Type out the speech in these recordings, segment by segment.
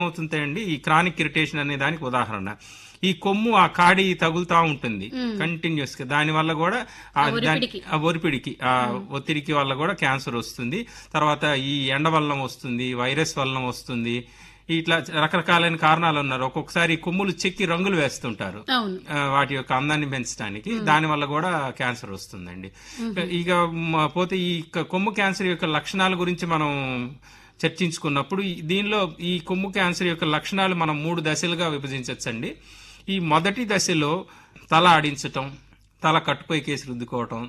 అవుతుందండి ఈ chronic irritation అనే దానికి ఉదాహరణ ఈ కొమ్ము ఆ కాడి తగులుతా ఉంటుంది కంటిన్యూస్ గా దాని వల్ల కూడా ఆ దాని- ఒరిపిడికి. ఆ ఒరిపిడికి ఆ ఒత్తిడికి వల్ల కూడా క్యాన్సర్ వస్తుంది తర్వాత ఈ ఎండ వలన వస్తుంది వైరస్ వలన వస్తుంది ఇట్లా రకరకాలైన కారణాలు ఉన్నారు ఒక్కొక్కసారి కొమ్ములు చెక్కి రంగులు వేస్తుంటారు అవును ఆ, వాటి యొక్క అందాన్ని పెంచడానికి దాని వల్ల కూడా క్యాన్సర్ వస్తుందండి ఇక మ- పోతే ఈ క- కొమ్ము క్యాన్సర్ యొక్క లక్షణాల గురించి మనం చర్చించుకున్నప్పుడు ఈ- దీనిలో ఈ కొమ్ము క్యాన్సర్ యొక్క లక్షణాలు మనం మూడు దశలుగా విభజించవచ్చండి ఈ మొదటి దశలో తల ఆడించటం తల కట్టుపోయి కేసి రుద్దుకోవటం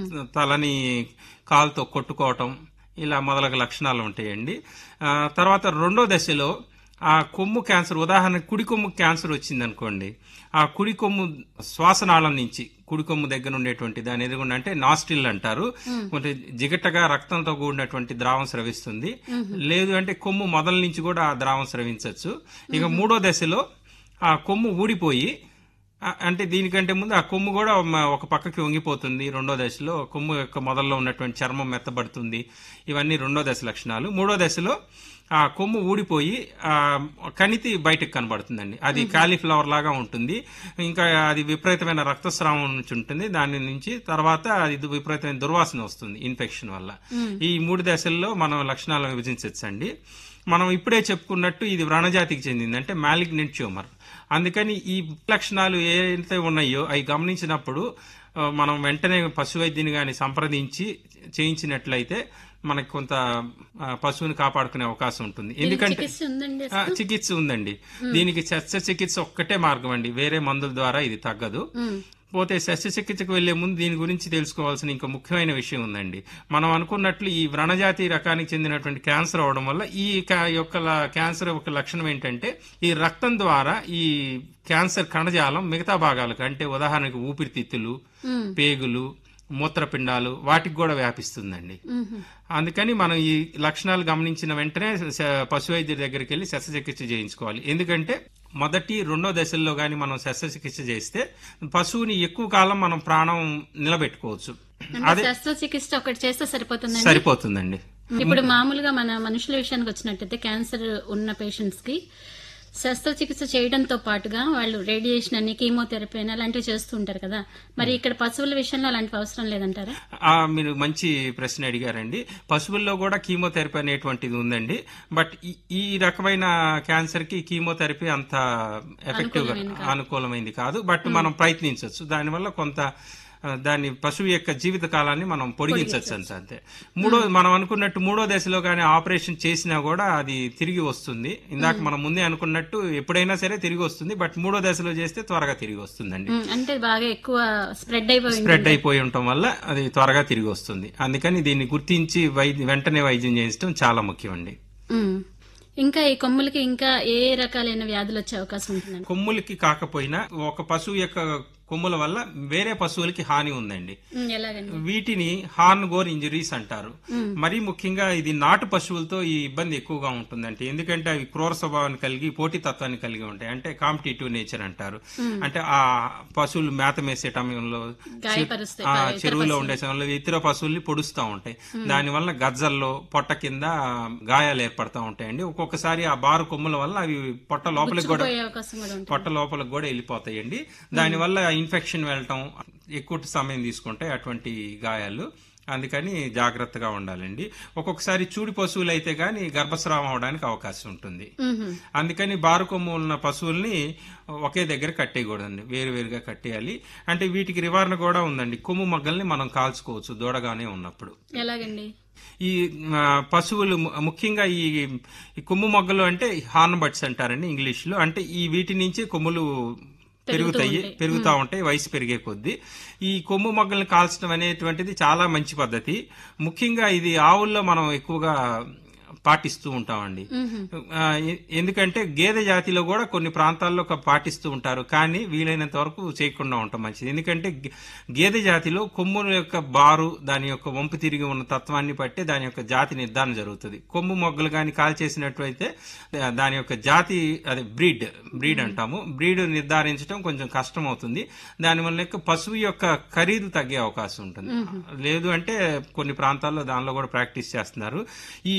తలని కాలుతో కొట్టుకోవటం ఇలా మొదలగు లక్షణాలు ఉంటాయండి ఆ, తర్వాత రెండో దశలో ఆ కొమ్ము క్యాన్సర్ ఉదాహరణ కుడి కొమ్ము క్యాన్సర్ వచ్చింది అనుకోండి ఆ కుడి కొమ్ము శ్వాసనాళం నుంచి కుడి కొమ్ము దగ్గర ఉండేటువంటి దాని ఎదుగుండా అంటే నాస్టిల్ అంటారు కొంచెం జిగటగా రక్తంతో కూడినటువంటి ద్రావం స్రవిస్తుంది లేదు అంటే కొమ్ము మొదల నుంచి కూడా ఆ ద్రావం స్రవించవచ్చు ఇక మూడో దశలో ఆ కొమ్ము ఊడిపోయి ఆ- అంటే దీనికంటే ముందు ఆ కొమ్ము కూడా మ- ఒక పక్కకి వంగిపోతుంది రెండో దశలో కొమ్ము యొక్క మొదల్లో ఉన్నటువంటి చర్మం మెత్తబడుతుంది ఇవన్నీ రెండో దశ లక్షణాలు మూడో దశలో ఆ కొమ్ము ఊడిపోయి ఆ కణితి బయటకు కనబడుతుందండి అది కాలీఫ్లవర్ లాగా ఉంటుంది ఇంకా అది విపరీతమైన రక్తస్రావం నుంచి ఉంటుంది దాని నుంచి తర్వాత అది విపరీతమైన దుర్వాసన వస్తుంది ఇన్ఫెక్షన్ వల్ల ఈ మూడు దశల్లో మనం లక్షణాలను విభజించవచ్చండి మనం ఇప్పుడే చెప్పుకున్నట్టు ఇది వ్రణజాతికి చెందింది అంటే మ్యాలిగ్నెంట్ ట్యూమర్ అందుకని ఈ లక్షణాలు ఏవైతే ఉన్నాయో అవి గమనించినప్పుడు ఆ, మనం వెంటనే పశు వైద్యుని గాని సంప్రదించి చేయించినట్లయితే మనకి కొంత ఆ, పశువుని కాపాడుకునే అవకాశం ఉంటుంది ఎందుకంటే చికిత్స ఉందండి ఆ, చికిత్స ఉందండి దీనికి శస్త్రచికిత్స ఒక్కటే మార్గం అండి వేరే మందుల ద్వారా ఇది తగ్గదు ఉమ్, పోతే శస్త్రచికిత్సకు వెళ్లే ముందు దీని గురించి తెలుసుకోవాల్సిన ఇంకా ముఖ్యమైన విషయం ఉందండి మనం అనుకున్నట్లు ఈ వ్రణజాతి రకానికి చెందినటువంటి క్యాన్సర్ అవడం వల్ల ఈ కా- యొక్క ల- క్యాన్సర్ యొక్క లక్షణం ఏంటంటే ఈ రక్తం ద్వారా ఈ క్యాన్సర్ కణజాలం మిగతా భాగాలకు అంటే ఉదాహరణకు ఊపిరితిత్తులు ఉమ్, పేగులు మూత్రపిండాలు వాటికి కూడా వ్యాపిస్తుందండి ఉమ్, అందుకని మనం ఈ లక్షణాలు గమనించిన వెంటనే శ- పశు వైద్యుడి దగ్గరికి వెళ్ళి శస్త్రచికిత్స చేయించుకోవాలి ఎందుకంటే మొదటి రెండో దశల్లో గాని మనం శస్త్రచికిత్స చేస్తే పశువుని ఎక్కువ కాలం మనం ప్రాణం నిలబెట్టుకోవచ్చు అంటే శస్త్రచికిత్స ఒకటి చేస్తే సరిపోతుందండి సరిపోతుందండి ఇప్పుడు మామూలుగా మన మనుషుల విషయానికి వచ్చినట్టయితే క్యాన్సర్ ఉన్న పేషెంట్స్ కి శస్త్రచికిత్స చేయడంతో పాటుగా వాళ్ళు రేడియేషన్ అని కీమోథెరపీ అని అలాంటివి చేస్తూ ఉంటారు కదా మరి ఇక్కడ పశువుల విషయంలో అలాంటివి అవసరం లేదంటారా ఆ, మీరు మంచి ప్రశ్న అడిగారండి పశువుల్లో కూడా కీమోథెరపీ అనేటువంటిది ఉందండి బట్ ఈ- ఈ రకమైన క్యాన్సర్ కి కీమోథెరపీ అంత ఎఫెక్టివ్ గా అనుకూలమైంది కాదు బట్ మనం ప్రయత్నించవచ్చు దానివల్ల కొంత ఆ, దాని పశువు యొక్క జీవిత కాలాన్ని మనం పొడిగించవచ్చు అంత అంతే మూడో మనం అనుకున్నట్టు మూడో దశలో కానీ ఆపరేషన్ చేసినా కూడా అది తిరిగి వస్తుంది ఇందాక మనం ముందే అనుకున్నట్టు ఎప్పుడైనా సరే తిరిగి వస్తుంది బట్ మూడో దశలో చేస్తే త్వరగా తిరిగి వస్తుందండి ఉమ్, అంటే బాగా ఎక్కువ స్ప్రెడ్ అయిపోయి స్ప్రెడ్ అయిపోయి ఉండటం వల్ల అది త్వరగా తిరిగి వస్తుంది అందుకని దీన్ని గుర్తించి వైద్య వెంటనే వైద్యం చేయించడం చాలా ముఖ్యం అండి ఉమ్. ఇంకా ఈ కొమ్ములకి ఇంకా ఏ రకాలైన వ్యాధులు వచ్చే అవకాశం ఉంటుందండి కొమ్ములకి కాకపోయినా ఒక పశువు యొక్క కొమ్ముల వల్ల వేరే పశువులకి హాని ఉందండి ఉమ్, ఎలాగండి వీటిని హార్న్ గోర్ ఇంజరీస్ అంటారు మరీ ముఖ్యంగా ఇది నాటు పశువులతో ఈ ఇబ్బంది ఎక్కువగా ఉంటుందంటే ఎందుకంటే అవి క్రూర స్వభావాన్ని కలిగి పోటీతత్వాన్ని కలిగి ఉంటాయి అంటే కాంపిటేటివ్ నేచర్ అంటారు అంటే ఆ పశువులు మేత మేసే సమయంలో గాయపరుస్తాయి ఆ చెరువులో ఉండే సమయంలో ఇతర పశువుల్ని పొడుస్తూ ఉంటాయి దాని వల్ల గజ్జల్లో పొట్ట కింద గాయాలు ఏర్పడతా ఉంటాయండి ఒక్కొక్కసారి ఆ బారు కొమ్ముల వల్ల అవి పొట్ట లోపలికి కూడా పోయే అవకాశం కూడా ఉంటుంది పొట్ట లోపలికి కూడా వెళ్ళిపోతాయండి దానివల్ల ఇన్ఫెక్షన్ వెళ్ళటం ఎక్కువ సమయం తీసుకుంటాయి అటువంటి గాయాలు అందుకని జాగ్రత్తగా ఉండాలండి ఒక్కొక్కసారి చూడి పశువులు అయితే గాని గర్భస్రావం అవడానికి అవకాశం ఉంటుంది ఉహుం. అందుకని బారు కొమ్ము ఉన్న పశువుల్ని ఒకే దగ్గర కట్టేయకూడదండి వేరువేరుగా కట్టేయాలి అంటే వీటికి నివారణ కూడా ఉందండి కొమ్ము మగ్గల్ని మనం కాల్చుకోవచ్చు దూడగానే ఉన్నప్పుడు ఎలాగండి ఈ ఆ, పశువులు ము- ముఖ్యంగా ఈ ఈ కొమ్ము మొగ్గలు అంటే హార్న్ బట్స్ అంటారండి ఇంగ్లీష్ లో అంటే ఈ వీటి నుంచి కొమ్ములు పెరుగుతాయి పెరుగుతూ ఉంటాయి వయసు పెరిగే కొద్దీ ఈ కొమ్ము మొగ్గల్ని కాల్చడం అనేటువంటిది చాలా మంచి పద్ధతి ముఖ్యంగా ఇది ఆవుల్లో మనం ఎక్కువగా పాటిస్తూ ఉంటామండి ఆ, ఎ- ఎందుకంటే గేదె జాతిలో కూడా కొన్ని ప్రాంతాల్లో ఒక పాటిస్తూ ఉంటారు కానీ వీలైనంత వరకు చేయకుండా ఉంటాం మంచిది ఎందుకంటే గే- గేదె జాతిలో కొమ్ముల యొక్క బారు దాని యొక్క వంపు తిరిగి ఉన్న తత్వాన్ని బట్టి దాని యొక్క జాతి నిర్ధారణ జరుగుతుంది కొమ్ము మొగ్గలు కానీ కాల్చేసినట్లయితే దా- దాని యొక్క జాతి అదే బ్రీడ్ బ్రీడ్ అంటాము బ్రీడ్ నిర్ధారించడం కొంచెం కష్టం అవుతుంది దానివల్ల యొక్క పశువు యొక్క ఖరీదు తగ్గే అవకాశం ఉంటుంది లేదు అంటే కొన్ని ప్రాంతాల్లో దానిలో కూడా ప్రాక్టీస్ చేస్తున్నారు ఈ కొమ్ము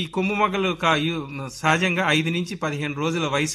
మొగలు కా- యు- సహజంగా ఐదు నుంచి పదిహేను రోజుల వయసు